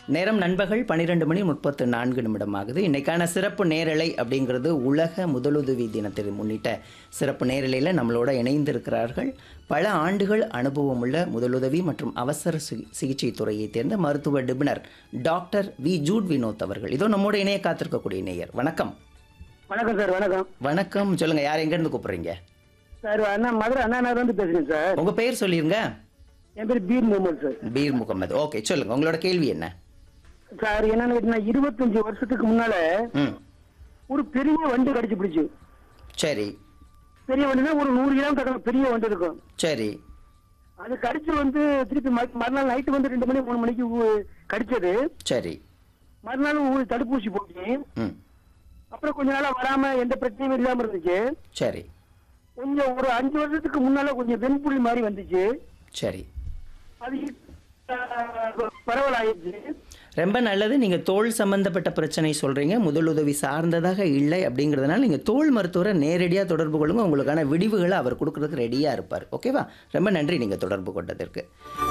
நேரம் நண்பகல் பன்னிரெண்டு மணி முப்பத்து நான்கு நிமிடம் ஆகுது இன்னைக்கான சிறப்பு நேரலை அப்படிங்கிறது உலக முதலுதவி தினத்தை முன்னிட்ட சிறப்பு நேரலையில் நம்மளோட இணைந்திருக்கிறார்கள் பல ஆண்டுகள் அனுபவமுள்ள முதலுதவி மற்றும் அவசர சி- சிகிச்சை துறையை தேர்ந்த மருத்துவ நிபுணர் டாக்டர் வி ஜூட் வினோத் அவர்கள் இதோ நம்மோட இணைய காத்திருக்கக்கூடிய நேயர் வணக்கம் வணக்கம் சார் வணக்கம் வணக்கம் சொல்லுங்க யார் எங்கேருந்து கூப்பிடுறீங்க சார் அண்ணா மதுரை அண்ணா நகர்ல இருந்து பேசுறேன் சார் உங்க பெயர் சொல்லிருங்க என் பேர் பீர் முகமது சார் பீர் முகமது ஓகே சொல்லுங்க உங்களோட கேள்வி என்ன சார் என்னன்னு கேட்டீங்கன்னா இருபத்தஞ்சு வருஷத்துக்கு முன்னால ம் ஒரு பெரிய வண்டு கடிச்சு பிடிச்சு சரி பெரிய வண்டுனா ஒரு நூறு கிராம் தக்க பெரிய வண்டு இருக்கும் சரி அது கடிச்சு வந்து திருப்பி மறு- மறுநாள் நைட்டு வந்து ரெண்டு மணி மூணு மணிக்கு ஊ- கடிச்சது சரி மறுநாள் ஊ- தடுப்பூசி போட்டு ம் அப்புறம் கொஞ்ச நாளா வராம எந்த பிரச்சனையும் இல்லாம இருந்துச்சு சரி கொஞ்சம் ஒரு அஞ்சு வருஷத்துக்கு முன்னால கொஞ்சம் வெண்புலி மாதிரி வந்துச்சு சரி அது அஹ், பரவலாயிடுச்சு ரொம்ப நல்லது நீங்கள் தோல் சம்பந்தப்பட்ட பிரச்சனை சொல்கிறீங்க முதலுதவி சார்ந்ததாக இல்லை அப்படிங்கிறதுனால நீங்கள் தோல் மருத்துவரை நேரடியாக தொடர்பு கொள்ளுங்க உங்களுக்கான விடிவுகளை அவர் கொடுக்கறதுக்கு ரெடியாக இருப்பார் ஓகேவா ரொம்ப நன்றி நீங்கள் தொடர்பு கொண்டதற்கு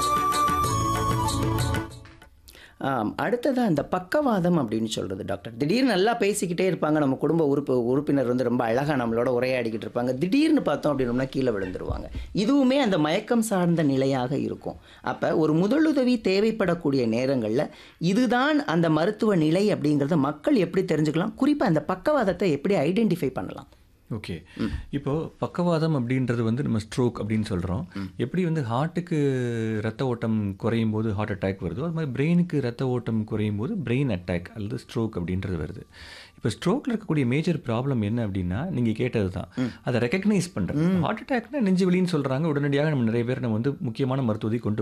ஆம் அடுத்ததாக இந்த பக்கவாதம் அப்படின்னு சொல்கிறது டாக்டர் திடீர்னு நல்லா பேசிக்கிட்டே இருப்பாங்க நம்ம குடும்ப உறுப்பு உறுப்பினர் வந்து ரொம்ப அழகாக நம்மளோட உரையாடிக்கிட்டு இருப்பாங்க திடீர்னு பார்த்தோம் அப்படின்னோம்னா கீழே விழுந்துருவாங்க இதுவுமே அந்த மயக்கம் சார்ந்த நிலையாக இருக்கும் அப்போ ஒரு முதலுதவி தேவைப்படக்கூடிய நேரங்களில் இதுதான் அந்த மருத்துவ நிலை அப்படிங்கிறத மக்கள் எப்படி தெரிஞ்சுக்கலாம் குறிப்பாக அந்த பக்கவாதத்தை எப்படி ஐடென்டிஃபை பண்ணலாம் ஓகே இப்போ பக்கவாதம் அப்படின்றது வந்து நம்ம ஸ்ட்ரோக் அப்படின்னு சொல்கிறோம் எப்படி வந்து ஹார்ட்டுக்கு ரத்த ஓட்டம் குறையும் போது ஹார்ட் அட்டாக் வருதோ அது மாதிரி பிரெயினுக்கு ரத்த ஓட்டம் குறையும் போது பிரெயின் அட்டாக் அல்லது ஸ்ட்ரோக் அப்படின்றது வருது இப்போ ஸ்ட்ரோக்கில் இருக்கக்கூடிய மேஜர் ப்ராப்ளம் என்ன அப்படின்னா நீங்கள் கேட்டது தான் அதை ரெக்கக்னைஸ் பண்ணுறது ஹார்ட் அட்டாக்னா நெஞ்சு வலின்னு சொல்கிறாங்க உடனடியாக நம்ம நிறைய பேர் நம்ம வந்து முக்கியமான மருத்துவத்தை கொண்டு